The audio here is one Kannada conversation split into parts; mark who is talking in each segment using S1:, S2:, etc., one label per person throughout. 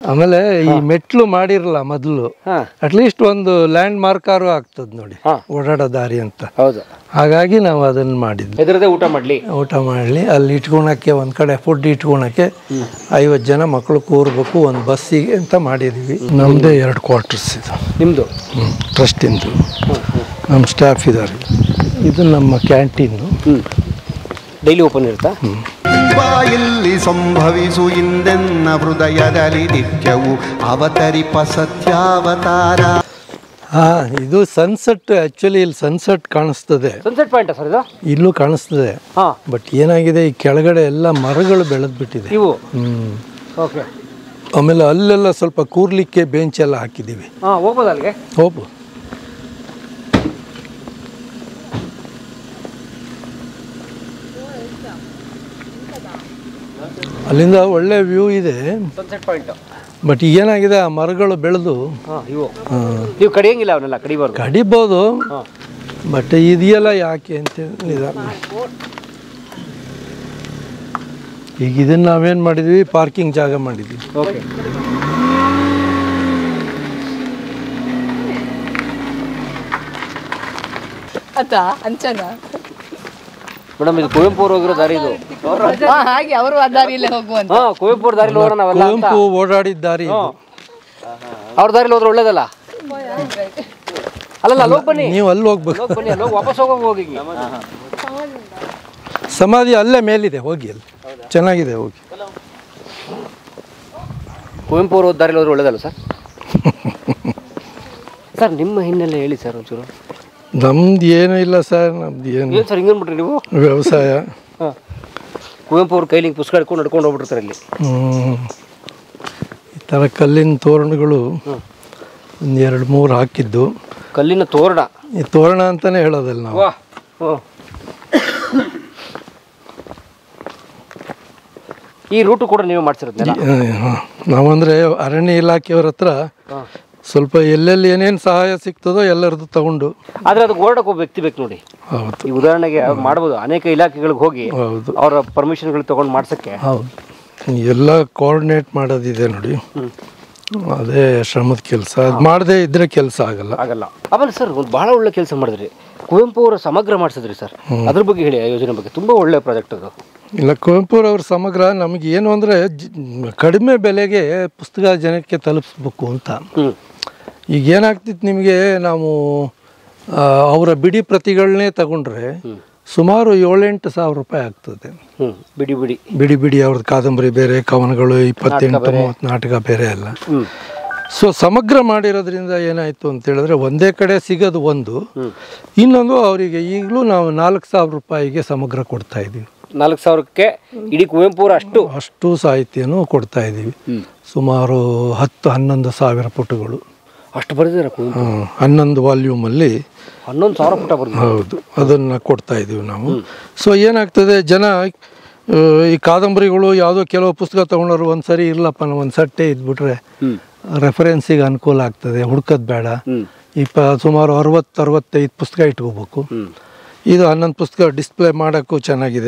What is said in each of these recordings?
S1: ಆಮೇಲೆ ಈ ಮೆಟ್ಲು ಮಾಡಿರಲ್ಲ ಮೊದಲು
S2: ಹಾ
S1: ಅಟ್ಲೀಸ್ಟ್ ಒಂದು ಲ್ಯಾಂಡ್ ಮಾರ್ಕಾರು ಆಗ್ತದೆ ನೋಡಿ
S2: ಹಾ.
S1: ಓಡಾಡೋ ದಾರಿ ಅಂತ
S2: ಹೌದು
S1: ಹಾಗಾಗಿ ನಾವು ಅದನ್ನು ಮಾಡಿದ್ವಿ
S2: ಹೆದರದೆ ಊಟ ಮಾಡ್ಲಿ
S1: ಊಟ ಮಾಡಲಿ ಅಲ್ಲಿ ಇಟ್ಕೊಳಕ್ಕೆ ಒಂದು ಕಡೆ ಫುಡ್ ಇಟ್ಕೊಳಕ್ಕೆ ಐವತ್ತು ಜನ ಮಕ್ಕಳು ಕೂರ್ಬೇಕು ಒಂದು ಬಸ್ಸಿಗೆ ಅಂತ ಮಾಡಿದ್ವಿ ನಮ್ಮದೇ ಎರಡು ಕ್ವಾರ್ಟರ್ಸ್ ಇದು
S2: ನಿಮ್ದು
S1: ಟ್ರಸ್ಟಿಂದು ನಮ್ಮ ಸ್ಟಾಫ್ ಇದ್ದಾರೆ ಇದು ನಮ್ಮ ಕ್ಯಾಂಟೀನು
S2: ಹ್ಮ್ ಡೈಲಿ ಓಪನ್ ಇರುತ್ತಾ
S3: ಇಲ್ಲಿ ಸಂಭವಿಸು ಇಂದೆನ್ನ ಹೃದಯದಲ್ಲಿ ನಿತ್ಯವು ಅವತರಿಪ ಸತ್ಯಾವತಾರ
S1: ಹಾಂ ಇದು ಸನ್ಸೆಟ್ ಆ್ಯಕ್ಚುಲಿ ಇಲ್ಲಿ ಸನ್ಸೆಟ್ ಕಾಣಿಸ್ತದೆ
S2: ಸನ್ಸೆಟ್ ಪಾಯಿಂಟ್ ಸರ್ ಇದು
S1: ಇಲ್ಲೂ ಕಾಣಿಸ್ತದೆ
S2: ಹಾ
S1: ಬಟ್ ಏನಾಗಿದೆ ಈ ಕೆಳಗಡೆ ಎಲ್ಲ ಮರಗಳು ಬೆಳೆದ್ಬಿಟ್ಟಿದೆ
S2: ಇವು
S1: ಹ್ಞೂ
S2: ಓಕೆ
S1: ಆಮೇಲೆ ಅಲ್ಲೆಲ್ಲ ಸ್ವಲ್ಪ ಕೂರ್ಲಿಕ್ಕೆ ಬೆಂಚ್ ಎಲ್ಲ ಹಾಕಿದ್ದೀವಿ
S2: ಹಾ ಹೋಗ್ಬೋದಾ ಅಲ್ಲಿಗೆ
S1: ಹೋಗು ಅಲ್ಲಿಂದ ಒಳ್ಳೆ ವ್ಯೂ ಇದೆ
S2: ಸನ್ಸೆಟ್ ಪಾಯಿಂಟ್
S1: ಬಟ್ ಏನಾಗಿದೆ ಆ ಮರಗಳು ಬೆಳೆದು
S2: ಹಾ ಇವು
S1: ಆ,
S2: ನೀವು ಕಡಿಯಂಗಿಲ್ಲ ಅವನ್ನೆಲ್ಲ ಕಡಿಬಾರ್ದು
S1: ಕಡಿಬೋದು
S2: ಹಾ
S1: ಬಟ್ ಇದೆಯಲ್ಲ ಯಾಕೆ ಅಂತ ನಿಧಾನ ಈಗ ಇದನ್ನ ನಾವೇನು ಮಾಡಿದ್ವಿ ಪಾರ್ಕಿಂಗ್ ಜಾಗ ಮಾಡಿದ್ವಿ
S2: ಓಕೆ
S4: ಆತಾ ಅಂಚನ
S2: ಮೇಡಮ್ ಇದು ಕುವೆಂಪು ಅವ್ರು ಹೋಗಿರೋ ದಾರಿ ಇದು
S4: ಹಾ, ಹಾಗೆ ಅವರು ಆ ದಾರಿಯಲ್ಲೇ ಹೋಗುವಂತ
S2: ಹಾ ಕುವೆಂಪು ಅವ್ರ ದಾರಿಲಿ ಹೋಗೋಣ ನಾವೆಲ್ಲ ಅಂತ
S1: ಕುವೆಂಪು ಓಡಾಡಿದ ದಾರಿ ಇದು.
S2: ಅವ್ರ ದಾರಿಲಿ ಹೋದ್ರೆ ಒಳ್ಳೇದಲ್ಲ ಅಲ್ಲಲ್ಲ ಅಲ್ಲಿ ಹೋಗಿ ಬನ್ನಿ
S1: ನೀವು ಅಲ್ಲಿ ಹೋಗ್ಬೇಕು
S2: ಹೋಗಿ ಬನ್ನಿ ಅಲ್ಲಿ ಹೋಗಿ ವಾಪಸ್ ಹೋಗೋಕೆ ಹೋಗಿ
S1: ಸಮಾಧಿ ಅಲ್ಲೇ ಮೇಲಿದೆ ಹೋಗಿ ಅಲ್ಲಿ ಚೆನ್ನಾಗಿದೆ ಹೋಗಿ
S2: ಕುವೆಂಪು ಅವ್ರ ದಾರಿಲಿ ಹೋದ್ರೆ ಒಳ್ಳೇದಲ್ಲ ಸರ್ ಸರ್ ನಿಮ್ಮ ಹಿನ್ನೆಲೆ ಹೇಳಿ ಸರ್ ಒಂಚೂರು
S1: ನಮ್ದು ಏನೂ ಇಲ್ಲ ಸರ್ ನಮ್ದು ಏನು
S2: ಏನು ಸರ್ ಹಿಂಗನ್ಬಿಟ್ರಿ ನೀವು
S1: ವ್ಯವಸಾಯ
S2: ಹಾಂ ಕುವೆಂಪು ಅವ್ರ ಕೈಲಿ ಹಿಂಗೆ ಪುಸ್ತಕ ಹಿಡ್ಕೊಂಡು ನಡ್ಕೊಂಡು ಹೋಗ್ಬಿಡ್ತಾರೆ ಇಲ್ಲಿ
S1: ಹ್ಮ್. ಈ ಥರ ಕಲ್ಲಿನ ತೋರಣಗಳು ಒಂದು ಎರಡು ಮೂರು ಹಾಕಿದ್ದು
S2: ಕಲ್ಲಿನ ತೋರಣ
S1: ಈ ತೋರಣ ಅಂತಲೇ ಹೇಳೋದಲ್ಲ ನಾವು
S2: ವಾ ಹ್ಞೂ ಈ ರೂಟು ಕೂಡ ನೀವು ಮಾಡ್ಸಿರೋದ್ನೆಲ್ಲ
S1: ಹಾ. ನಾವಂದ್ರೆ ಅರಣ್ಯ ಇಲಾಖೆಯವ್ರ ಹತ್ರ ಸ್ವಲ್ಪ ಎಲ್ಲೆಲ್ಲಿ ಏನೇನು ಸಹಾಯ ಸಿಗ್ತದೋ ಎಲ್ಲರದ್ದು ತಗೊಂಡು
S2: ಆದ್ರೆ ಅದಕ್ಕೆ ಓಡಕ್ಕೆ ಒಬ್ಬ ವ್ಯಕ್ತಿ ಬೇಕು ನೋಡಿ
S1: ಹೌದು
S2: ಈ ಉದಾಹರಣೆಗೆ ಮಾಡ್ಬೋದು ಅನೇಕ ಇಲಾಖೆಗಳಿಗೆ ಹೋಗಿ
S1: ಹೌದು
S2: ಅವರ ಪರ್ಮಿಷನ್ಗಳು ತಗೊಂಡು ಮಾಡ್ಸಕ್ಕೆ
S1: ಹೌದು ಎಲ್ಲ ಕೋಆರ್ಡಿನೇಟ್ ಮಾಡೋದಿದೆ ನೋಡಿ ಅದೇ ಶ್ರಮದ ಕೆಲಸ ಅದು ಮಾಡದೇ ಇದ್ರೆ ಕೆಲಸ ಆಗಲ್ಲ
S2: ಆಗಲ್ಲ ಆಮೇಲೆ ಸರ್ ಒಂದು ಬಹಳ ಒಳ್ಳೆ ಕೆಲಸ ಮಾಡಿದ್ರಿ ಕುವೆಂಪು ಅವರ ಸಮಗ್ರ ಮಾಡಿಸಿದ್ರಿ ಸರ್ ಅದ್ರ ಬಗ್ಗೆ ಹೇಳಿ ಆ ಯೋಜನೆ ಬಗ್ಗೆ ತುಂಬಾ ಒಳ್ಳೆ ಪ್ರಾಜೆಕ್ಟ್ ಅದು
S1: ಇಲ್ಲ ಕುವೆಂಪುರವ್ರ ಸಮಗ್ರ ನಮಗೆ ಏನು ಅಂದರೆ ಕಡಿಮೆ ಬೆಲೆಗೆ ಪುಸ್ತಕ ಜನಕ್ಕೆ ತಲುಪಿಸ್ಬೇಕು ಅಂತ
S2: ಹ್ಮ್
S1: ಈಗ ಏನಾಗ್ತಿತ್ತು ನಿಮಗೆ ನಾವು ಆ, ಅವರ ಬಿಡಿ ಪ್ರತಿಗಳನ್ನೇ ತಗೊಂಡ್ರೆ ಸುಮಾರು ಏಳೆಂಟು ಸಾವಿರ ರೂಪಾಯಿ ಆಗ್ತದೆ
S2: ಹ್ಮ್ ಬಿಡಿ ಬಿಡಿ
S1: ಬಿಡಿ ಬಿಡಿ ಅವ್ರದ್ದು ಕಾದಂಬರಿ ಬೇರೆ ಕವನಗಳು ಇಪ್ಪತ್ತೆಂಟು ಮೂವತ್ತು ನಾಟಕ ಬೇರೆ ಎಲ್ಲ
S2: ಹ್ಮ್
S1: ಸೊ ಸಮಗ್ರ ಮಾಡಿರೋದ್ರಿಂದ ಏನಾಯಿತು ಅಂತ ಹೇಳಿದ್ರೆ ಒಂದೇ ಕಡೆ ಸಿಗೋದು ಒಂದು ಇನ್ನೊಂದು ಅವರಿಗೆ ಈಗಲೂ ನಾವು ನಾಲ್ಕು ಸಾವಿರ ರೂಪಾಯಿಗೆ ಸಮಗ್ರ ಕೊಡ್ತಾ ಇದ್ದೀವಿ
S2: ನಾಲ್ಕು ಸಾವಿರಕ್ಕೆ ಇಡೀ ಕುವೆಂಪು ಅವರ ಅಷ್ಟು
S1: ಅಷ್ಟು ಸಾಹಿತ್ಯನೂ ಕೊಡ್ತಾ ಇದ್ದೀವಿ ಸುಮಾರು ಹತ್ತು ಹನ್ನೊಂದು ಸಾವಿರ ಪುಟಗಳು
S2: ಅಷ್ಟು ಬರೆದಿದ್ದಾರೆ ಕುವೆಂಪು
S1: ಹ್ಮ್, ಹನ್ನೊಂದು ವಾಲ್ಯೂಮಲ್ಲಿ
S2: ಹನ್ನೊಂದು ಸಾವಿರ ಪುಟ ಬರೆದು
S1: ಹೌದು ಅದನ್ನು ಕೊಡ್ತಾ ಇದ್ದೀವಿ ನಾವು ಸೊ ಏನಾಗ್ತದೆ ಜನ ಆ, ಈ ಕಾದಂಬರಿಗಳು ಯಾವುದೋ ಕೆಲವು ಪುಸ್ತಕ ತೊಗೊಂಡವ್ರು ಒಂದು ಸರಿ ಇರ್ಲಪ್ಪ ನಾವು ಒಂದು ಸಟ್ಟೆ ಇದ್ಬಿಟ್ರೆ ರೆಫರೆನ್ಸಿಗೆ ಅನುಕೂಲ ಆಗ್ತದೆ ಹುಡ್ಕೋದು ಬೇಡ ಇಪ್ಪ ಸುಮಾರು ಅರವತ್ತು ಅರವತ್ತೈದು ಪುಸ್ತಕ ಇಟ್ಕೋಬೇಕು ಇದು ಹನ್ನೊಂದು ಪುಸ್ತಕ ಡಿಸ್ಪ್ಲೇ ಮಾಡೋಕ್ಕೂ ಚೆನ್ನಾಗಿದೆ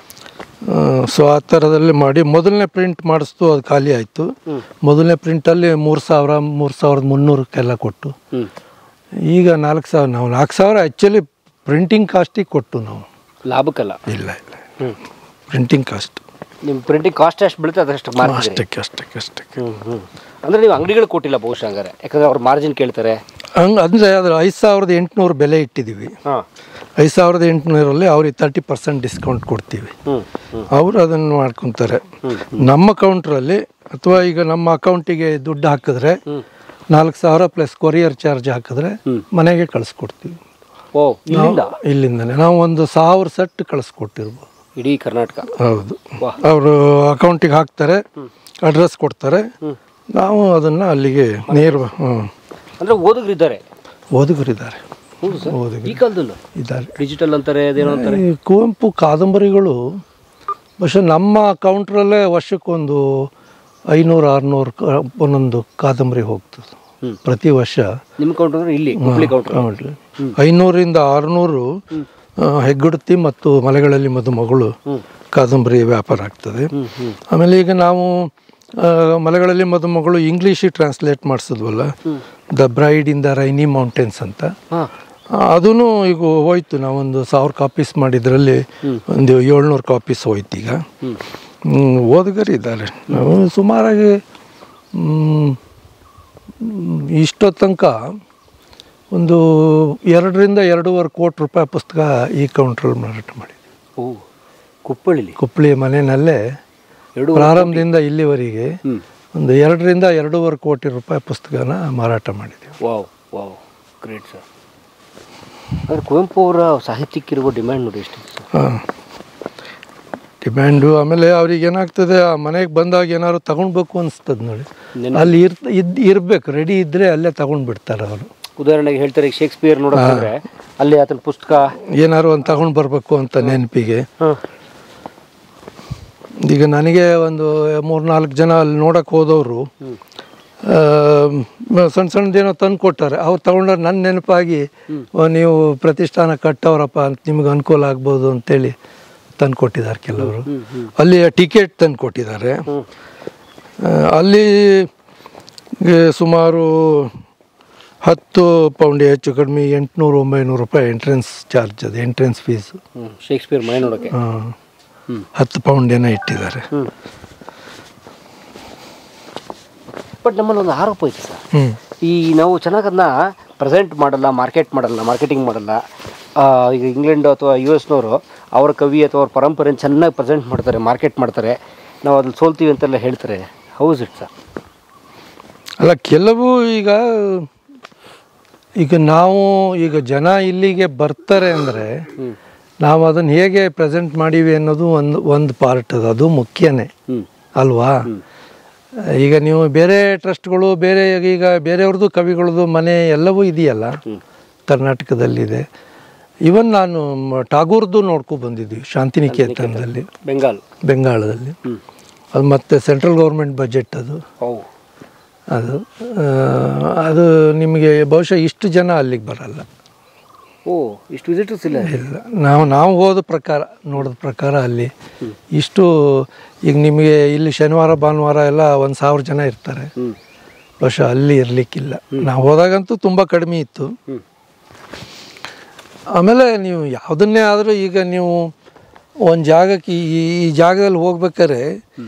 S1: ಸೊ ಆ ಥರದಲ್ಲಿ ಮಾಡಿ ಮೊದಲನೇ ಪ್ರಿಂಟ್ ಮಾಡಿಸ್ತು ಅದು ಖಾಲಿ ಆಯಿತು ಮೊದಲನೇ ಪ್ರಿಂಟಲ್ಲಿ ಮೂರು ಸಾವಿರ ಮೂರು ಸಾವಿರದ ಮುನ್ನೂರಕ್ಕೆಲ್ಲ ಕೊಟ್ಟು ಈಗ ನಾಲ್ಕು ಸಾವಿರ ನಾವು ನಾಲ್ಕು ಸಾವಿರ ಆ್ಯಕ್ಚುಲಿ ಪ್ರಿಂಟಿಂಗ್ ಕಾಸ್ಟಿಗೆ ಕೊಟ್ಟು ನಾವು
S2: ಲಾಭಕ್ಕಲ್ಲ
S1: ಇಲ್ಲ ಇಲ್ಲ ಪ್ರಿಂಟಿಂಗ್ ಕಾಸ್ಟ್
S2: ನಿಮ್ಮ ಪ್ರಿಂಟಿಂಗ್ ಕಾಸ್ಟ್ ಎಷ್ಟು ಬೀಳುತ್ತೆ ಅದಷ್ಟು ಮಾರ್ಜಿನ್
S1: ಅಷ್ಟಕ್ಕೆ ಅಷ್ಟಕ್ಕೆ ಅಷ್ಟಕ್ಕೆ
S2: ಹ್ಮ್ ಹ್ಮ್ ಅಂದ್ರೆ ನೀವು ಅಂಗಡಿಗಳು ಕೊಟ್ಟಿಲ್ಲ ಬಹುಶಃ ಹಂಗಾರೆ ಯಾಕಂದ್ರೆ ಅವ್ರು ಮಾರ್ಜಿನ್ ಕೇಳ್ತಾರೆ
S1: ಹಂಗೆ ಅಂದರೆ ಅದ್ರ ಐದು ಸಾವಿರದ ಎಂಟುನೂರು ಬೆಲೆ ಇಟ್ಟಿದ್ದೀವಿ
S2: ಹಾಂ
S1: ಐದು ಸಾವಿರದ ಎಂಟುನೂರಲ್ಲಿ ಅವ್ರಿಗೆ ತರ್ಟಿ ಪರ್ಸೆಂಟ್ ಡಿಸ್ಕೌಂಟ್ ಕೊಡ್ತೀವಿ
S2: ಹ್ಮ್ ಹ್ಮ್
S1: ಅವರು ಅದನ್ನು ಮಾಡ್ಕೊತಾರೆ ನಮ್ಮ ಅಕೌಂಟ್ರಲ್ಲಿ ಅಥವಾ ಈಗ ನಮ್ಮ ಅಕೌಂಟಿಗೆ ದುಡ್ಡು ಹಾಕಿದ್ರೆ ನಾಲ್ಕು ಸಾವಿರ ಪ್ಲಸ್ ಕೊರಿಯರ್ ಚಾರ್ಜ್ ಹಾಕಿದ್ರೆ ಮನೆಗೆ ಕಳಿಸ್ಕೊಡ್ತೀವಿ
S2: ಓ ಇಲ್ಲಿಂದ
S1: ಇಲ್ಲಿಂದನೇ ನಾವು ಒಂದು ಸಾವಿರ ಸೆಟ್ ಕಳಿಸ್ಕೊಟ್ಟಿರ್ಬೋದು
S2: ಇಡೀ ಕರ್ನಾಟಕ
S1: ಹೌದು ಅವರು ಅಕೌಂಟಿಗೆ ಹಾಕ್ತಾರೆ ಅಡ್ರೆಸ್ ಕೊಡ್ತಾರೆ ನಾವು ಅದನ್ನು ಅಲ್ಲಿಗೆ ನೇರ ಹ್ಞೂ
S2: ಅಂದ್ರೆ ಓದುಗರಿದ್ದಾರೆ
S1: ಓದುಗರಿದ್ದಾರೆ
S2: ಹೌದು ಸರ್
S1: ಓದುಗರು
S2: ಈ ಕಾಲದಲ್ಲೂ
S1: ಇದ್ದಾರೆ
S2: ಡಿಜಿಟಲ್ ಅಂತಾರೆ ಅದೇನೋ ಅಂತಾರೆ
S1: ಈ ಕುವೆಂಪು ಕಾದಂಬರಿಗಳು ಬಹುಶಃ ನಮ್ಮ ಕೌಂಟ್ರಲ್ಲೇ ವರ್ಷಕ್ಕೊಂದು ಐನೂರು ಆರುನೂರು ಕ- ಒಂದೊಂದು ಕಾದಂಬರಿ ಹೋಗ್ತದೆ ಪ್ರತಿ ವರ್ಷ
S2: ನಿಮ್ಮ ಕೌಂಟರ್ ಇಲ್ಲಿ ಹುಬ್ಳಿ ಕೌಂಟರ್
S1: ಹೌದು. ಐನೂರಿಂದ ಆರುನೂರು ಆ, ಹೆಗ್ಗಡತಿ ಮತ್ತು ಮಲೆಗಳಲ್ಲಿ ಮದುಮಗಳು ಕಾದಂಬರಿ ವ್ಯಾಪಾರ ಆಗ್ತದೆ ಆಮೇಲೆ ಈಗ ನಾವು ಆ, ಮಲೆಗಳಲ್ಲಿ ಮದುಮಗಳು ಇಂಗ್ಲೀಷಿಗೆ ಟ್ರಾನ್ಸ್ಲೇಟ್ ಮಾಡಿಸಿದ್ವಲ್ಲ the bride in the rainy mountains ಅಂತ
S2: ಹಾಂ
S1: ಅದೂ ಈಗ ಹೋಯ್ತು ನಾವೊಂದು ಸಾವಿರ ಕಾಪೀಸ್ ಮಾಡಿದ್ರಲ್ಲಿ ಒಂದು ಏಳ್ನೂರು ಕಾಪೀಸ್ ಹೋಯ್ತು ಈಗ ಹ್ಮ್, ಓದುಗರಿದ್ದಾರೆ ನಾವು ಸುಮಾರಾಗಿ ಮ್, ಮ್, ಇಷ್ಟೋ ತನಕ ಒಂದು ಎರಡರಿಂದ ಎರಡೂವರೆ ಕೋಟಿ ರೂಪಾಯಿ ಪುಸ್ತಕ ಈ ಕೌಂಟ್ರಲ್ಲಿ ಮಾರಾಟ ಮಾಡಿದ್ವಿ
S2: ಓ ಕುಪ್ಪಳ್ಳಿಲಿ
S1: ಕುಪ್ಪಳಿ ಮನೆಯಲ್ಲೇ
S2: ಎರಡು
S1: ಪ್ರಾರಂಭದಿಂದ ಇಲ್ಲಿವರೆಗೆ
S2: ಹ್ಮ್.
S1: ಒಂದು ಎರಡರಿಂದ ಎರಡೂವರೆ ಕೋಟಿ ರೂಪಾಯಿ ಪುಸ್ತಕನ ಮಾರಾಟ ಮಾಡಿದ್ದೀವಿ
S2: ವಾವ್ ವಾವ್ ಗ್ರೇಟ್ ಸರ್ ಅಂದರೆ ಕುವೆಂಪು ಅವರ ಸಾಹಿತ್ಯಕ್ಕಿರುವ ಡಿಮ್ಯಾಂಡ್ ನೋಡಿ ಎಷ್ಟಿದೆ ಸರ್
S1: ಹಾಂ ಡಿಮ್ಯಾಂಡು ಆಮೇಲೆ ಅವ್ರಿಗೆ ಏನಾಗ್ತದೆ ಆ ಮನೆಗೆ ಬಂದಾಗ ಏನಾದ್ರು ತಗೊಳ್ಬೇಕು ಅನಿಸ್ತದೆ ನೋಡಿ ಅಲ್ಲಿ ಇರ್ ಇದ್ ಇರ್ಬೇಕು ರೆಡಿ ಇದ್ದರೆ ಅಲ್ಲೇ ತಗೊಂಡು ಬಿಡ್ತಾರೆ ಅವರು
S2: ಉದಾಹರಣೆಗೆ ಹೇಳ್ತಾರೆ ಈಗ ಶೇಕ್ಸ್ಪಿಯರ್ ನೋಡೋಕೆ ಅಲ್ಲಿ ಆತನ ಪುಸ್ತಕ
S1: ಏನಾದ್ರು ಒಂದು ತಗೊಂಡು ಬರಬೇಕು ಅಂತ ನೆನಪಿಗೆ
S2: ಹಾಂ
S1: ಈಗ ನನಗೆ ಒಂದು ಮೂರ್ನಾಲ್ಕು ಜನ ಅಲ್ಲಿ ನೋಡಕ್ಕೆ ಹೋದವರು ಸಣ್ಣ ಸಣ್ಣದೇನೋ ತಂದು ಕೊಟ್ಟಾರೆ ಅವ್ರು ತಗೊಂಡ್ರೆ ನನ್ನ ನೆನಪಾಗಿ ಓ, ನೀವು ಪ್ರತಿಷ್ಠಾನ ಕಟ್ಟವ್ರಪ್ಪ ಅಂತ ನಿಮ್ಗೆ ಅನುಕೂಲ ಆಗ್ಬೋದು ಅಂತೇಳಿ ತಂದು ಕೊಟ್ಟಿದ್ದಾರೆ ಕೆಲವರು ಅಲ್ಲಿ ಟಿಕೆಟ್ ತಂದು ಕೊಟ್ಟಿದ್ದಾರೆ ಆ, ಅಲ್ಲಿ ಗೆ ಸುಮಾರು ಹತ್ತು ಪೌಂಡ್ ಹೆಚ್ಚು ಕಡಿಮೆ ಎಂಟುನೂರು ಒಂಬೈನೂರು ರೂಪಾಯಿ ಎಂಟ್ರೆನ್ಸ್ ಚಾರ್ಜ್ ಅದು ಎಂಟ್ರೆನ್ಸ್ ಫೀಸು
S2: ಹ್ಞೂ ಶೇಕ್ಸ್ಪಿಯರ್ ಮನೆ ನೋಡೋಕ್ಕೆ ಹ್ಮ್.
S1: ಹತ್ತು ಪೌಂಡ್ ಏನೋ ಇಟ್ಟಿದ್ದಾರೆ
S2: ಹ್ಞೂ ಬಟ್ ನಮ್ಮಲ್ಲಿ ಒಂದು ಆರೋಪ ಐತೆ ಸರ್
S1: ಹ್ಞೂ
S2: ಈ ನಾವು ಚೆನ್ನಾಗಿ ಅದನ್ನ ಪ್ರೆಸೆಂಟ್ ಮಾಡಲ್ಲ ಮಾರ್ಕೆಟ್ ಮಾಡಲ್ಲ ಮಾರ್ಕೆಟಿಂಗ್ ಮಾಡಲ್ಲ ಆ, ಈಗ ಇಂಗ್ಲೆಂಡ್ ಅಥವಾ ಯು ಎಸ್ನವರು ಅವರ ಕವಿ ಅಥವಾ ಅವ್ರ ಪರಂಪರೆಯನ್ನು ಚೆನ್ನಾಗಿ ಪ್ರೆಸೆಂಟ್ ಮಾಡ್ತಾರೆ ಮಾರ್ಕೆಟ್ ಮಾಡ್ತಾರೆ ನಾವು ಅದ್ರಲ್ಲಿ ಸೋಲ್ತೀವಿ ಅಂತೆಲ್ಲ ಹೇಳ್ತಾರೆ ಹೌಸ್ ಇಟ್ ಸರ್
S1: ಅಲ್ಲ ಕೆಲವು ಈಗ ಈಗ ನಾವು ಈಗ ಜನ ಇಲ್ಲಿಗೆ ಬರ್ತಾರೆ ಅಂದರೆ ನಾವು ಅದನ್ನು ಹೇಗೆ ಪ್ರೆಸೆಂಟ್ ಮಾಡೀವಿ ಅನ್ನೋದು ಒಂದು ಒಂದು ಪಾರ್ಟ್ ಅದು ಅದು ಮುಖ್ಯನೇ
S2: ಹ್ಞೂ
S1: ಅಲ್ವಾ ಈಗ ನೀವು ಬೇರೆ ಟ್ರಸ್ಟ್ಗಳು ಬೇರೆ ಈಗ ಬೇರೆಯವ್ರದ್ದು ಕವಿಗಳದ್ದು ಮನೆ ಎಲ್ಲವೂ ಇದೆಯಲ್ಲ ಕರ್ನಾಟಕದಲ್ಲಿದೆ ಇವನ್ ನಾನು ಮ- ಟಾಗೂರ್ದು ನೋಡ್ಕೊ ಬಂದಿದ್ವಿ ಶಾಂತಿನಿಕೇತನದಲ್ಲಿ
S2: ಬೆಂಗಾಲ್
S1: ಬೆಂಗಾಳದಲ್ಲಿ
S2: ಹ್ಞೂ
S1: ಅದು ಮತ್ತೆ ಸೆಂಟ್ರಲ್ ಗೌರ್ಮೆಂಟ್ ಬಜೆಟ್ ಅದು
S2: ಓ
S1: ಅದು ಆ, ಅದು ನಿಮಗೆ ಬಹುಶಃ ಇಷ್ಟು ಜನ ಅಲ್ಲಿಗೆ ಬರಲ್ಲ
S2: ಓ ಇಷ್ಟು ವಿಸಿಟರ್ಸ್ ಇಲ್ಲ
S1: ಇಲ್ಲ ನಾವು ನಾವು ಹೋದ ಪ್ರಕಾರ ನೋಡಿದ ಪ್ರಕಾರ ಅಲ್ಲಿ ಇಷ್ಟು ಈಗ ನಿಮಗೆ ಇಲ್ಲಿ ಶನಿವಾರ ಭಾನುವಾರ ಎಲ್ಲ ಒಂದು ಸಾವಿರ ಜನ ಇರ್ತಾರೆ
S2: ಹ್ಞೂ
S1: ಬಹುಶಃ ಅಲ್ಲಿ ಇರಲಿಕ್ಕಿಲ್ಲ ನಾವು ಹೋದಾಗಂತೂ ತುಂಬ ಕಡಿಮೆ ಇತ್ತು
S2: ಹ್ಞೂ
S1: ಆಮೇಲೆ ನೀವು ಯಾವುದನ್ನೇ ಆದರೂ ಈಗ ನೀವು ಒಂದು ಜಾಗಕ್ಕೆ ಈ ಈ ಜಾಗದಲ್ಲಿ ಹೋಗ್ಬೇಕಾದ್ರೆ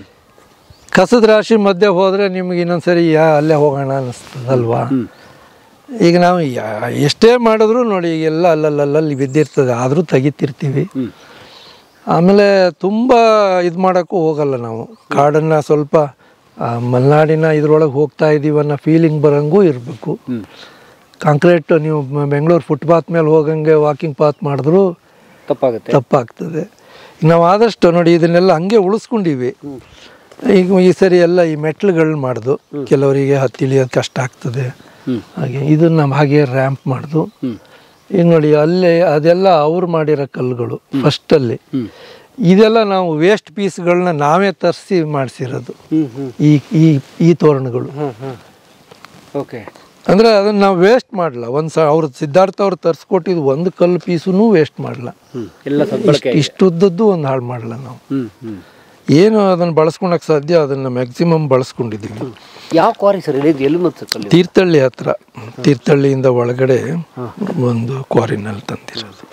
S1: ಕಸದ ರಾಶಿ ಮಧ್ಯೆ ಹೋದರೆ ನಿಮ್ಗೆ ಇನ್ನೊಂದ್ಸರಿ ಯಾ ಅಲ್ಲೇ ಹೋಗೋಣ ಅನ್ನಿಸ್ತದಲ್ವಾ ಈಗ ನಾವು ಯಾ- ಎಷ್ಟೇ ಮಾಡಿದ್ರು ನೋಡಿ ಎಲ್ಲ ಅಲ್ಲಲ್ಲಲ್ಲಿ ಬಿದ್ದಿರ್ತದೆ ಆದರೂ ತೆಗಿತಿರ್ತೀವಿ ಆಮೇಲೆ ತುಂಬ ಇದು ಮಾಡೋಕ್ಕೂ ಹೋಗಲ್ಲ ನಾವು ಕಾಡನ್ನು ಸ್ವಲ್ಪ ಆ, ಮಲೆನಾಡಿನ ಇದ್ರೊಳಗೆ ಹೋಗ್ತಾ ಇದ್ದೀವಿ ಅನ್ನೋ ಫೀಲಿಂಗ್ ಬರೋಂಗೂ ಇರಬೇಕು ಕಾಂಕ್ರೀಟ್ ನೀವು ಮ- ಬೆಂಗಳೂರು ಫುಟ್ಪಾತ್ ಮೇಲೆ ಹೋಗಂಗೆ ವಾಕಿಂಗ್ ಪಾತ್ ಮಾಡಿದ್ರು
S2: ತಪ್ಪಾಗುತ್ತೆ
S1: ತಪ್ಪಾಗ್ತದೆ ನಾವು ಆದಷ್ಟು ನೋಡಿ ಇದನ್ನೆಲ್ಲ ಹಂಗೆ ಉಳಿಸ್ಕೊಂಡಿವಿ ಈಗ ಈ ಸರಿ ಎಲ್ಲ ಈ ಮೆಟ್ಲುಗಳು ಮಾಡ್ದು ಕೆಲವರಿಗೆ ಹತ್ತಿ ಇಳಿಯೋದು ಕಷ್ಟ ಆಗ್ತದೆ ಹಾಗೆ ಇದನ್ನ ನಾವು ಹಾಗೆ ರ್ಯಾಂಪ್ ಮಾಡ್ದು ಈಗ ನೋಡಿ ಅಲ್ಲೇ ಅದೆಲ್ಲ ಅವ್ರು ಮಾಡಿರೋ ಕಲ್ಲುಗಳು ಫಸ್ಟಲ್ಲಿ ಇದೆಲ್ಲ ನಾವು ವೇಸ್ಟ್ ಪೀಸ್ಗಳನ್ನ ನಾವೇ ತರಿಸಿ ಮಾಡಿಸಿರೋದು
S2: ಹ್ಞೂ ಹ್ಞೂ
S1: ಈ ಈ ಈ ತೋರಣಗಳು
S2: ಹ್ಞೂ ಹ್ಞೂ ಓಕೆ
S1: ಅಂದರೆ ಅದನ್ನು ನಾವು ವೇಸ್ಟ್ ಮಾಡಲ್ಲ ಒಂದು ಸ ಅವ್ರು ಸಿದ್ಧಾರ್ಥ ಅವ್ರು ತರಿಸ್ಕೊಟ್ಟಿದ್ದು ಒಂದು ಕಲ್ಲು ಪೀಸೂ ವೇಸ್ಟ್ ಮಾಡಲ್ಲ
S2: ಹ್ಞೂ ಎಲ್ಲ ಸದ್ಬಳಕೆ
S1: ಇಷ್ಟು ಉದ್ದದ್ದು ಒಂದು ಹಾಳು ಮಾಡಲ್ಲ ನಾವು
S2: ಹ್ಞೂ ಹ್ಞೂ
S1: ಏನು ಅದನ್ನು ಬಳಸ್ಕೊಳಕ್ಕೆ ಸಾಧ್ಯ ಅದನ್ನು ಮ್ಯಾಕ್ಸಿಮಮ್ ಬಳಸ್ಕೊಂಡಿದ್ದೀವಿ
S2: ಯಾವ ಕ್ವಾರಿ ಸರ್ ಎಲ್ಲಿದ್ದು ಎಲ್ಲಿ ಮತ್ತೆ ಕಲ್ಲಿ
S1: ತೀರ್ಥಹಳ್ಳಿ ಹತ್ರ ತೀರ್ಥಹಳ್ಳಿಯಿಂದ ಒಳಗಡೆ ಒಂದು ಕ್ವಾರಿನಲ್ಲಿ ತಂದಿರೋದು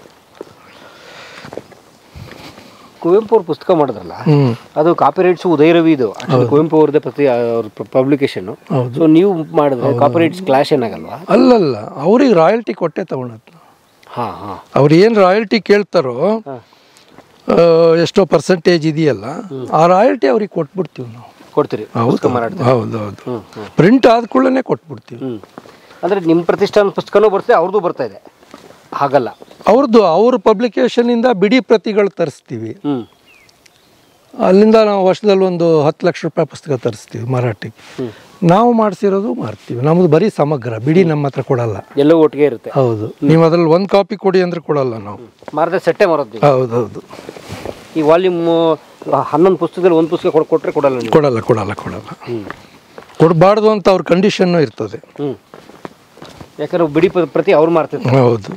S2: ಕುವೆಂಪು ಅವ್ರ ಪುಸ್ತಕ ಮಾಡಿದ್ರಲ್ಲ
S1: ಹ್ಞೂ
S2: ಅದು ಕಾಪಿ ರೈಟ್ಸ್ ಉದಯ ರವಿ ಇದು Actually ಕುವೆಂಪು ಅವ್ರದ್ದೇ ಪ್ರತಿ ಅವ್ರ ಪಬ್ಲಿಕೇಶನ್
S1: ಹೌದು.
S2: ಸೊ ನೀವು ಮಾಡಿದ್ರೆ ಕಾಪಿ ರೈಟ್ಸ್ ಕ್ಲಾಶ್ ಏನಾಗಲ್ವಾ
S1: ಅಲ್ಲಲ್ಲ ಅವ್ರಿಗೆ ರಾಯಲ್ಟಿ ಕೊಟ್ಟೆ ತಗೊಳೋದು
S2: ಹಾಂ ಹಾಂ
S1: ಅವ್ರು ಏನು ರಾಯಲ್ಟಿ ಕೇಳ್ತಾರೋ ಆ, ಎಷ್ಟೋ ಪರ್ಸೆಂಟೇಜ್ ಇದೆಯಲ್ಲ ಆ ರಾಯಲ್ಟಿ ಅವ್ರಿಗೆ ಕೊಟ್ಬಿಡ್ತೀವಿ ನಾವು
S2: ಕೊಡ್ತೀರಿ
S1: ಹೌದು
S2: ಪುಸ್ತಕ ಮಾರಾಟ
S1: ಹೌದು ಹೌದು ಪ್ರಿಂಟ್ ಆದ ಕೂಡಲೇ ಕೊಟ್ಬಿಡ್ತೀವಿ
S2: ಹ್ಞೂ ಅಂದರೆ ನಿಮ್ಮ ಪ್ರತಿಷ್ಠಾನ ಪುಸ್ತಕನೂ ಬರ್ತದೆ ಅವ್ರದ್ದು ಬರ್ತಾ ಇದೆ ಹಾಗಲ್ಲ
S1: ಅವ್ರದ್ದು ಅವ್ರ ಪಬ್ಲಿಕೇಶನಿಂದ ಬಿಡಿ ಪ್ರತಿಗಳು ತರಿಸ್ತೀವಿ
S2: ಹ್ಞೂ
S1: ಅಲ್ಲಿಂದ ನಾವು ವರ್ಷದಲ್ಲಿ ಒಂದು ಹತ್ತು ಲಕ್ಷ ರೂಪಾಯಿ ಪುಸ್ತಕ ತರಿಸ್ತೀವಿ ಮರಾಠಿಗೆ ನಾವು ಮಾಡಿಸಿರೋದು ಮಾರ್ತೀವಿ ನಮ್ಮದು ಬರೀ ಸಮಗ್ರ ಬಿಡಿ ನಮ್ಮ ಹತ್ರ ಕೊಡಲ್ಲ
S2: ಎಲ್ಲೋ ಒಟ್ಟಿಗೆ ಇರುತ್ತೆ
S1: ಹೌದು ನೀವು ಅದ್ರಲ್ಲಿ ಒಂದು ಕಾಪಿ ಕೊಡಿ ಅಂದ್ರೆ ಕೊಡಲ್ಲ ನಾವು
S2: ಮಾರದೆ ಸೆಟ್ಟೆ ಮಾರೋದು ನೀವು
S1: ಹೌದು ಹೌದು
S2: ಈ ವಾಲ್ಯೂಮ್ ಹನ್ನೊಂದು ಪುಸ್ತಕದಲ್ಲಿ ಒಂದು ಪುಸ್ತಕ ಕೊಡ್ ಕೊಟ್ಟರೆ ಕೊಡಲ್ಲ ನೀವು
S1: ಕೊಡಲ್ಲ ಕೊಡಲ್ಲ ಕೊಡಲ್ಲ
S2: ಹ್ಞೂ
S1: ಕೊಡಬಾರ್ದು ಅಂತ ಅವ್ರ ಕಂಡೀಷನ್ನು ಇರ್ತದೆ
S2: ಹ್ಞೂ ಯಾಕಂದ್ರೆ ಬಿಡಿ ಪ- ಪ್ರತಿ ಅವ್ರು ಮಾರ್ತಿರ್ತಾರೆ
S1: ಹೌದು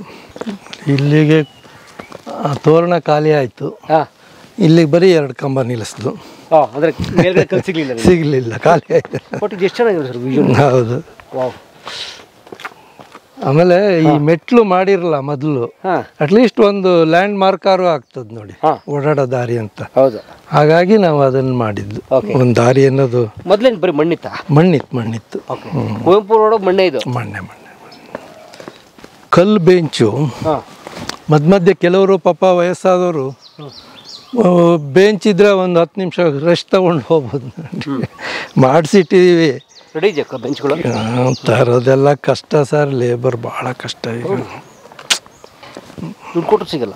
S1: ಇಲ್ಲಿಗೆ ಆ, ತೋರಣ ಖಾಲಿ ಆಯಿತು
S2: ಹಾಂ
S1: ಇಲ್ಲಿಗೆ ಬರೀ ಎರಡು ಕಂಬ ನಿಲ್ಲಿಸ್ದು
S2: ಹಾಂ ಅಂದರೆ ಮೇಲ್ಗಡೆ ಕಲ್ ಸಿಗಲಿಲ್ಲ
S1: ಸಿಗಲಿಲ್ಲ ಖಾಲಿ ಆಯ್ತು
S2: ಬಟ್ ಇದು ಎಷ್ಟು ಚೆನ್ನಾಗಿದೆ ಸರ್ ವಿಜುವಲ್
S1: ಹೌದು
S2: ವಾವ್
S1: ಆಮೇಲೆ ಈ ಮೆಟ್ಲು ಮಾಡಿರಲ್ಲ ಮೊದಲು
S2: ಹಾಂ
S1: ಅಟ್ಲೀಸ್ಟ್ ಒಂದು ಲ್ಯಾಂಡ್ ಮಾರ್ಕಾರು ಆಗ್ತದೆ ನೋಡಿ
S2: ಹಾ.
S1: ಓಡಾಡೋ ದಾರಿ ಅಂತ
S2: ಹೌದು
S1: ಹಾಗಾಗಿ ನಾವು ಅದನ್ನು ಮಾಡಿದ್ದು
S2: Okay.
S1: ಒಂದು ದಾರಿ ಅನ್ನೋದು
S2: ಮೊದಲೇನು ಬರೀ ಮಣ್ಣಿತ್ತಾ
S1: ಮಣ್ಣಿತ್ತು ಮಣ್ಣಿತ್ತು
S2: ಓಕೆ ಕುವೆಂಪು ರೋಡ್ ಮಣ್ಣೆ ಇದು
S1: ಮಣ್ಣೆ ಮಣ್ಣೆ ಮಣ್ಣೆ ಕಲ್ಲು ಬೆಂಚು
S2: ಹಾಂ
S1: ಮಧ್ಯ ಮಧ್ಯೆ ಕೆಲವರು ಪಾಪ ವಯಸ್ಸಾದವರು ಬೆಂಚ್ ಇದ್ರೆ ಒಂದು ಹತ್ತು ನಿಮಿಷ ರೆಸ್ಟ್ ತಗೊಂಡು ಹೋಗ್ಬೋದು ಮಾಡಿಸಿಟ್ಟಿದ್ದೀವಿ
S2: ರೆಡಿ ಇದೆಯಾ ಬೆಂಚ್ಗಳು
S1: ತರೋದೆಲ್ಲ ಕಷ್ಟ ಸರ್ ಲೇಬರ್ ಭಾಳ ಕಷ್ಟ ಈಗ
S2: ದುಡ್ಡು ಕೊಟ್ಟರು ಸಿಗಲ್ಲ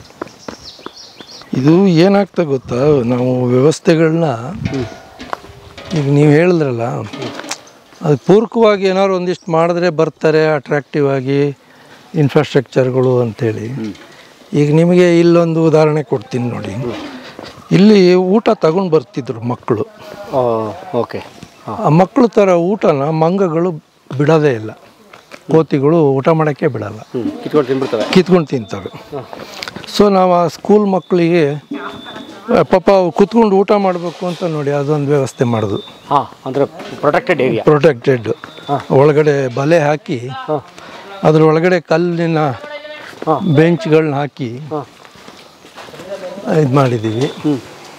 S1: ಇದು ಏನಾಗ್ತಾ ಗೊತ್ತಾ ನಾವು ವ್ಯವಸ್ಥೆಗಳನ್ನ ಈಗ ನೀವು ಹೇಳಿದ್ರಲ್ಲ ಅದಕ್ಕೆ ಪೂರಕವಾಗಿ ಏನಾದ್ರು ಒಂದಿಷ್ಟು ಮಾಡಿದ್ರೆ ಬರ್ತಾರೆ ಅಟ್ರಾಕ್ಟಿವ್ ಆಗಿ ಇನ್ಫ್ರಾಸ್ಟ್ರಕ್ಚರ್ಗಳು ಅಂಥೇಳಿ ಈಗ ನಿಮಗೆ ಇಲ್ಲೊಂದು ಉದಾಹರಣೆ ಕೊಡ್ತೀನಿ ನೋಡಿ ಇಲ್ಲಿ ಊಟ ತಗೊಂಡು ಬರ್ತಿದ್ರು ಮಕ್ಕಳು
S2: ಓಕೆ ಹಾಂ
S1: ಆ ಮಕ್ಕಳು ಥರ ಊಟನ ಮಂಗಗಳು ಬಿಡೋದೇ ಇಲ್ಲ ಕೋತಿಗಳು ಊಟ ಮಾಡೋಕ್ಕೆ ಬಿಡಲ್ಲ
S2: ಹ್ಞೂ ಕಿತ್ಕೊಂಡು ತಿನ್ಬಿಡ್ತವೆ
S1: ಕಿತ್ಕೊಂಡು ತಿಂತವೆ ಸೊ ನಾವು ಆ ಸ್ಕೂಲ್ ಮಕ್ಕಳಿಗೆ ಆ, ಪಾಪ ಅವು ಕುತ್ಕೊಂಡು ಊಟ ಮಾಡಬೇಕು ಅಂತ ನೋಡಿ ಅದೊಂದು ವ್ಯವಸ್ಥೆ ಮಾಡೋದು
S2: ಹಾಂ ಅಂದರೆ ಪ್ರೊಟೆಕ್ಟೆಡ್ ಏರಿಯಾ
S1: ಪ್ರೊಟೆಕ್ಟೆಡ್ ಒಳಗಡೆ ಬಲೆ ಹಾಕಿ
S2: ಹಾಂ
S1: ಅದ್ರ ಒಳಗಡೆ ಕಲ್ಲಿನ
S2: ಹಾಂ.
S1: ಬೆಂಚ್ಗಳನ್ನ ಹಾಕಿ
S2: ಹಾಂ
S1: ಇದು ಮಾಡಿದ್ದೀವಿ
S2: ಹ್ಞೂ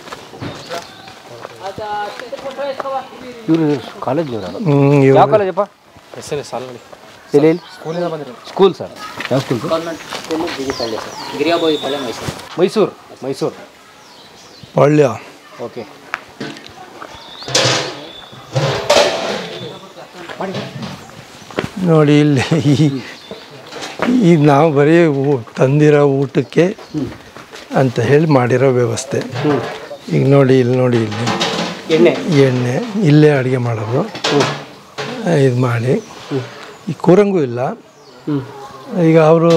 S2: ಇವರು ಕಾಲೇಜ್
S1: ಹ್ಮ್, ಇವಾಗ
S2: ಯಾವ ಕಾಲೇಜಪ್ಪ ಎಲ್ಲಿ ಎಲ್ಲಿ ಸ್ಕೂಲ್ ಸರ್ ಯಾವ ಸ್ಕೂಲ್ ಮೈಸೂರು ಮೈಸೂರು
S1: ಒಳ್ಳೆಯ
S2: ಓಕೆ
S1: ನೋಡಿ ಇಲ್ಲಿ ಈ- ಈ ನಾವು ಬರೀ ಊ- ತಂದಿರೋ ಊಟಕ್ಕೆ ಅಂತ ಹೇಳಿ ಮಾಡಿರೋ ವ್ಯವಸ್ಥೆ ಈಗ ನೋಡಿ ಇಲ್ಲಿ ನೋಡಿ ಇಲ್ಲಿ
S2: ಎಣ್ಣೆ
S1: ಎಣ್ಣೆ ಇಲ್ಲೇ ಅಡುಗೆ ಮಾಡೋದು ಇದು ಮಾಡಿ ಈ ಕೂರಂಗೂ ಇಲ್ಲ
S2: ಹ್ಞೂ
S1: ಈಗ ಅವರು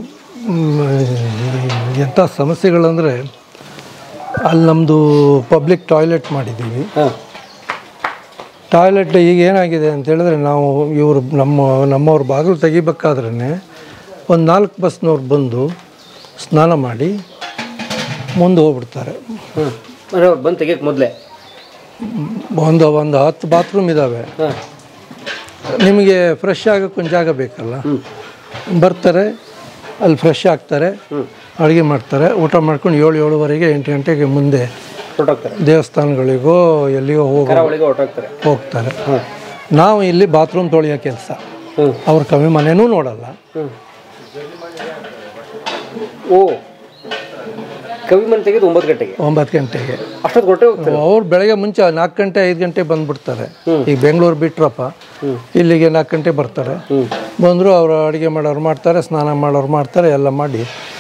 S1: ಎಂಥ ಸಮಸ್ಯೆಗಳಂದರೆ ಅಲ್ಲಿ ನಮ್ಮದು ಪಬ್ಲಿಕ್ ಟಾಯ್ಲೆಟ್ ಮಾಡಿದ್ದೀವಿ
S2: ಹಾಂ
S1: ಟಾಯ್ಲೆಟ್ ಈಗ ಏನಾಗಿದೆ ಅಂತ ಹೇಳಿದ್ರೆ ನಾವು ಇವರು ನಮ್ಮ ನಮ್ಮವ್ರ ಬಾಗಿಲು ತೆಗಿಬೇಕಾದ್ರೆ ಒಂದು ನಾಲ್ಕು ಬಸ್ನವ್ರು ಬಂದು ಸ್ನಾನ ಮಾಡಿ ಮುಂದೆ ಹೋಗ್ಬಿಡ್ತಾರೆ
S2: ಹ್ಞೂ ಅಂದರೆ ಅವ್ರು ಬಂದು ತೆಗಿಯಕ್ಕೆ ಮೊದಲೇ
S1: ಒಂದು ಒಂದು ಹತ್ತು ಬಾತ್ರೂಮ್ ಇದ್ದಾವೆ
S2: ಹಾಂ
S1: ನಿಮಗೆ ಫ್ರೆಶ್ ಆಗೋಕ್ಕೆ ಒಂದು ಜಾಗ ಬೇಕಲ್ಲ ಬರ್ತಾರೆ ಅಲ್ಲಿ ಫ್ರೆಶ್ ಆಗ್ತಾರೆ ಅಡುಗೆ ಮಾಡ್ತಾರೆ ಊಟ ಮಾಡ್ಕೊಂಡು ಏಳು ಏಳುವರೆಗೆ ಎಂಟು ಗಂಟೆಗೆ ಮುಂದೆ
S2: ಹೊರಟೋಗ್ತಾರೆ
S1: ದೇವಸ್ಥಾನಗಳಿಗೋ ಎಲ್ಲಿಗೋ ಹೋಗೋ
S2: ಕರಾವಳಿಗೆ ಹೊರಟೋಗ್ತಾರೆ
S1: ಹೋಗ್ತಾರೆ
S2: ಹಾಂ
S1: ನಾವು ಇಲ್ಲಿ ಬಾತ್ರೂಮ್ ತೊಳೆಯೋ ಕೆಲಸ
S2: ಹ್ಞೂ
S1: ಅವ್ರ ಕಮ್ಮಿ ಮನೆನೂ ನೋಡಲ್ಲ
S2: ಹ್ಞೂ ಓ ಕವಿ ಮನೆ ತೆಗೆದು ಒಂಬತ್ತು ಗಂಟೆಗೆ
S1: ಒಂಬತ್ತು ಗಂಟೆಗೆ
S2: ಅಷ್ಟೊತ್ತು ಹೊರಟೆ ಹೋಗ್ತಾರೆ
S1: ಅವ್ರು ಬೆಳಗ್ಗೆ ಮುಂಚೆ ನಾಲ್ಕು ಗಂಟೆ ಐದು ಗಂಟೆ ಬಂದ್ಬಿಡ್ತಾರೆ ಈಗ ಬೆಂಗಳೂರು ಬಿಟ್ರಪ್ಪ ಇಲ್ಲಿಗೆ ನಾಲ್ಕು ಗಂಟೆ ಬರ್ತಾರೆ ಬಂದರು ಅವರು ಅಡುಗೆ ಮಾಡೋರು ಮಾಡ್ತಾರೆ ಸ್ನಾನ ಮಾಡೋರು ಮಾಡ್ತಾರೆ ಎಲ್ಲ ಮಾಡಿ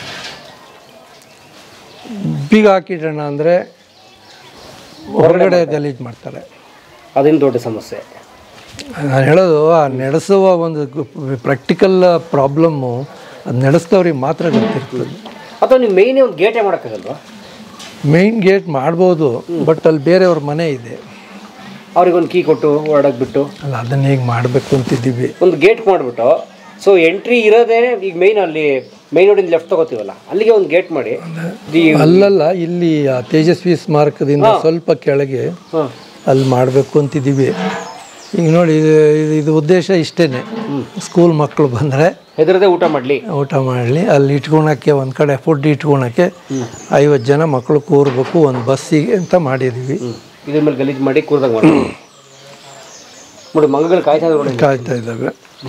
S1: ಬೀಗ ಹಾಕಿಡೋಣ ಅಂದರೆ ಹೊರಗಡೆ ಗಲೀಜು ಮಾಡ್ತಾರೆ
S2: ಅದೇನು ದೊಡ್ಡ ಸಮಸ್ಯೆ
S1: ನಾನು ಹೇಳೋದು ಆ ನಡೆಸುವ ಒಂದು ಪ್ರಾಕ್ಟಿಕಲ್ ಪ್ರಾಬ್ಲಮ್ಮು ಅದು ನಡೆಸ್ದವ್ರಿಗೆ ಮಾತ್ರ ಗೊತ್ತಿರ್ತದೆ
S2: ಅಥವಾ ನೀವು ಮೇಯ್ನೇ ಒಂದು ಗೇಟೇ ಮಾಡೋಕ್ಕಾಗಲ್ವಾ
S1: ಮೇಯ್ನ್ ಗೇಟ್ ಮಾಡ್ಬೋದು ಬಟ್ ಅಲ್ಲಿ ಬೇರೆಯವ್ರ ಮನೆ ಇದೆ
S2: ಅವ್ರಿಗೆ ಒಂದು ಕೀ ಕೊಟ್ಟು ಹೊರಡಕ್ಕೆ ಬಿಟ್ಟು
S1: ಅಲ್ಲ ಅದನ್ನ ಹೇಗೆ ಮಾಡಬೇಕು ಅಂತಿದ್ದೀವಿ
S2: ಒಂದು ಗೇಟ್ ಮಾಡಿಬಿಟ್ಟು ಸೊ ಎಂಟ್ರಿ ಇರೋದೇ ಈಗ ಮೇಯ್ನ್ ಅಲ್ಲಿ ಮೇಯ್ನ್ ರೋಡಿಂದ ಲೆಫ್ಟ್ ತಗೋತೀವಲ್ಲ ಅಲ್ಲಿಗೆ ಒಂದು ಗೇಟ್ ಮಾಡಿ ದಿ-
S1: ಅಲ್ಲಲ್ಲ ಇಲ್ಲಿ ಆ ತೇಜಸ್ವಿ ಸ್ಮಾರಕದಿಂದ ಸ್ವಲ್ಪ ಕೆಳಗೆ
S2: ಹಾಂ
S1: ಅಲ್ಲಿ ಮಾಡಬೇಕು ಅಂತಿದ್ದೀವಿ ಈಗ ನೋಡಿ ಇದು ಇದು- ಇದು ಉದ್ದೇಶ ಇಷ್ಟೇ ಸ್ಕೂಲ್ ಮಕ್ಕಳು ಬಂದರೆ
S2: ಹೆದರದೆ ಊಟ ಮಾಡಲಿ
S1: ಊಟ ಮಾಡಲಿ ಅಲ್ಲಿ ಇಟ್ಕೊಳಕ್ಕೆ ಒಂದು ಕಡೆ ಫುಡ್ ಇಟ್ಕೊಳಕ್ಕೆ ಐವತ್ತು ಜನ ಮಕ್ಕಳು ಕೂರ್ಬೇಕು ಒಂದು ಬಸ್ಸಿಗೆ ಅಂತ ಮಾಡಿದ್ದೀವಿ
S2: ಇದ್ರ ಮೇಲೆ ಗಲೀಜು ಮಾಡಿ ಕೂರ್ದಾಗ ಮಾಡಿ ನೋಡಿ ಮಂಗಗಳು ಕಾಯ್ತಾ ಇದ್ರು ನೋಡಿ
S1: ಕಾಯ್ತಾ ಇದ್ದಾವೆ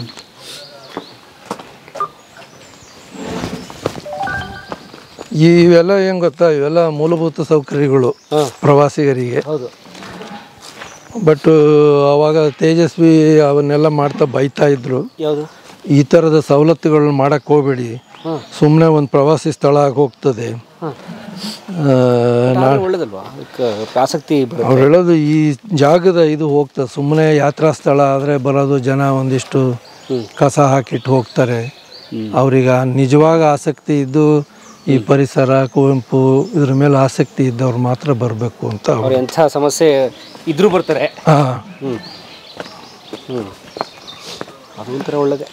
S1: ಇವೆಲ್ಲ ಏನು ಗೊತ್ತಾ ಇವೆಲ್ಲ ಮೂಲಭೂತ ಸೌಕರ್ಯಗಳು ಪ್ರವಾಸಿಗರಿಗೆ
S2: ಹೌದು
S1: ಬಟ್ ಅವಾಗ ತೇಜಸ್ವಿ ಅವನ್ನೆಲ್ಲ ಮಾಡ್ತಾ ಬೈತಾ ಇದ್ರು
S2: ಯಾವುದು
S1: ಈ ಥರದ ಸವಲತ್ತುಗಳನ್ನ ಮಾಡಕ್ಕೆ ಹೋಗಬೇಡಿ ಸುಮ್ಮನೆ ಒಂದು ಪ್ರವಾಸಿ ಸ್ಥಳ ಆಗಿ ಹೋಗ್ತದೆ ಆ,
S2: ಅದು ಒಳ್ಳೇದಲ್ವಾ ಅದಕ್ಕೆ ಆಸಕ್ತಿ ಬರುತ್ತೆ
S1: ಅವ್ರು ಹೇಳೋದು ಈ ಜಾಗದ ಇದು ಹೋಗ್ತದೆ ಸುಮ್ಮನೆ ಯಾತ್ರಾ ಸ್ಥಳ ಆದರೆ ಬರೋದು ಜನ ಒಂದಿಷ್ಟು ಕಸ ಹಾಕಿಟ್ಟು ಹೋಗ್ತಾರೆ ಅವ್ರಿಗೆ ನಿಜವಾಗ ಆಸಕ್ತಿ ಇದ್ದು ಈ ಪರಿಸರ ಕುವೆಂಪು ಇದ್ರ ಮೇಲೆ ಆಸಕ್ತಿ ಇದ್ದವ್ರು ಮಾತ್ರ ಬರಬೇಕು ಅಂತ ಅವ್ರು
S2: ಅವ್ರು ಎಂಥ ಸಮಸ್ಯೆ ಇದ್ರೂ ಬರ್ತಾರೆ
S1: ಹಾಂ
S2: ಹ್ಞೂ ಹ್ಞೂ ಅದು ಒಂಥರ ಒಳ್ಳೇದೆ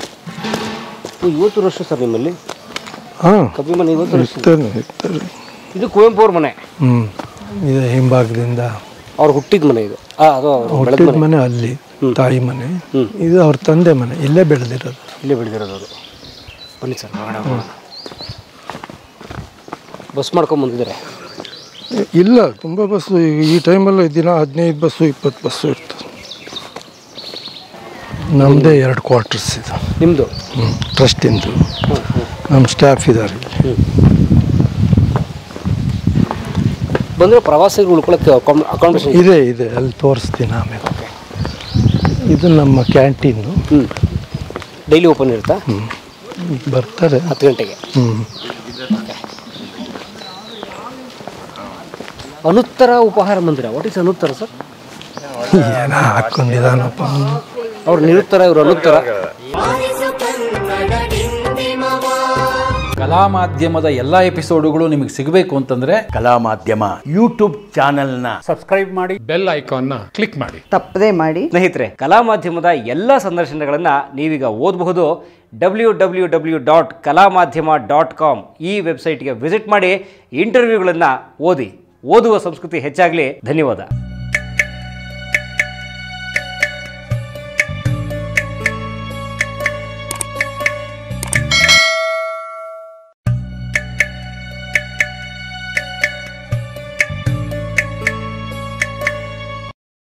S2: ಓ, ಇವತ್ತು ವರ್ಷ ಸರ್ ನಿಮ್ಮಲ್ಲಿ
S1: ಹಾಂ
S2: ಕಬ್ಬಿ ಮನೆ ಇವತ್ತು ವರ್ಷ
S1: ಇರ್ತಾರೆ ಇರ್ತಾರೆ
S2: ಇದು ಕುವೆಂಪು ಅವ್ರ ಮನೆ
S1: ಹ್ಞೂ ಇದು ಹಿಂಭಾಗದಿಂದ
S2: ಅವ್ರು ಹುಟ್ಟಿದ ಮನೆ ಇದು ಆ, ಅದು ಅವ್ರು ಬೆಳೆದ
S1: ಹುಟ್ಟಿದ ಮನೆ ಅಲ್ಲಿ ತಾಯಿ ಮನೆ ಇದು ಅವ್ರ ತಂದೆ ಮನೆ ಇಲ್ಲೇ ಬೆಳೆದಿರೋದು
S2: ಇಲ್ಲೇ ಬೆಳೆದಿರೋದು ಅದು ಬನ್ನಿ ಸರ್ ಒಳಗಡೆ ಹೋಗೋಣ ಬಸ್ ಮಾಡ್ಕೊಂಡ್ ಬಂದಿದ್ದಾರೆ
S1: ಇಲ್ಲ ತುಂಬ ಬಸ್ಸು ಈಗ ಈ ಟೈಮಲ್ಲಿ ದಿನ ಹದಿನೈದು ಬಸ್ಸು ಇಪ್ಪತ್ತು ಬಸ್ಸು ಇರ್ತದೆ ನಮ್ಮದೇ ಎರಡು ಕ್ವಾರ್ಟರ್ಸ್ ಇದು
S2: ನಿಮ್ಮದು
S1: ಹ್ಞೂ ಟ್ರಸ್ಟಿಂದು ನಮ್ಮ ಸ್ಟಾಫ್ ಇದ್ದಾರೆ ಇಲ್ಲಿ
S2: ಬಂದರೆ ಪ್ರವಾಸಿಗರು ಉಳ್ಕೊಳಕ್ಕೆ ಅಕಾಮಿಡೇಷನ್
S1: ಇದೆ ಇದೆ ಅಲ್ಲಿ ತೋರಿಸ್ತೀನಿ ಆಮೇಲೆ ಇದು ನಮ್ಮ ಕ್ಯಾಂಟೀನು
S2: ಹ್ಞೂ ಡೈಲಿ ಓಪನ್ ಇರುತ್ತಾ
S1: ಹ್ಞೂ ಬರ್ತಾರೆ
S2: ಹತ್ತು ಗಂಟೆಗೆ
S1: ಹ್ಞೂ
S2: ಅನುತ್ತರ ಉಪಹಾರ ಮಂದಿರ ವಾಟ್ ಇಸ್ ಅನುತ್ತರ ಸರ್
S1: ಏನೋ ಹಾಕ್ಕೊಂಡಿದ್ದಾನಪ್ಪ ಅವ್ನು.
S2: ಅವ್ರು ನಿರುತ್ತರ ಇವರು ಅನುತ್ತರ
S5: ಕಲಾ ಮಾಧ್ಯಮದ ಎಲ್ಲ ಎಪಿಸೋಡುಗಳು ನಿಮಗೆ ಸಿಗಬೇಕು ಅಂತಂದ್ರೆ
S6: ಕಲಾ ಮಾಧ್ಯಮ ಯೂಟ್ಯೂಬ್ ಚಾನೆಲ್ನ
S7: ಬೆಲ್ ಐಕಾನ್ನ ಕ್ಲಿಕ್ ಮಾಡಿ
S8: ತಪ್ಪದೇ ಮಾಡಿ
S2: ಸ್ನೇಹಿತರೆ ಕಲಾ ಮಾಧ್ಯಮದ ಎಲ್ಲ ಸಂದರ್ಶನಗಳನ್ನು ನೀವೀಗ ಓದಬಹುದು ಡಬ್ಲ್ಯೂ ಡಬ್ಲ್ಯೂ ಡಬ್ಲ್ಯೂ ಡಾಟ್ ಕಲಾ ಮಾಧ್ಯಮ ಡಾಟ್ ಕಾಮ್ ಈ ವೆಬ್ಸೈಟ್ಗೆ ವಿಸಿಟ್ ಮಾಡಿ ಇಂಟರ್ವ್ಯೂಗಳನ್ನು ಓದಿ ಓದುವ ಸಂಸ್ಕೃತಿ ಹೆಚ್ಚಾಗಲಿ ಧನ್ಯವಾದ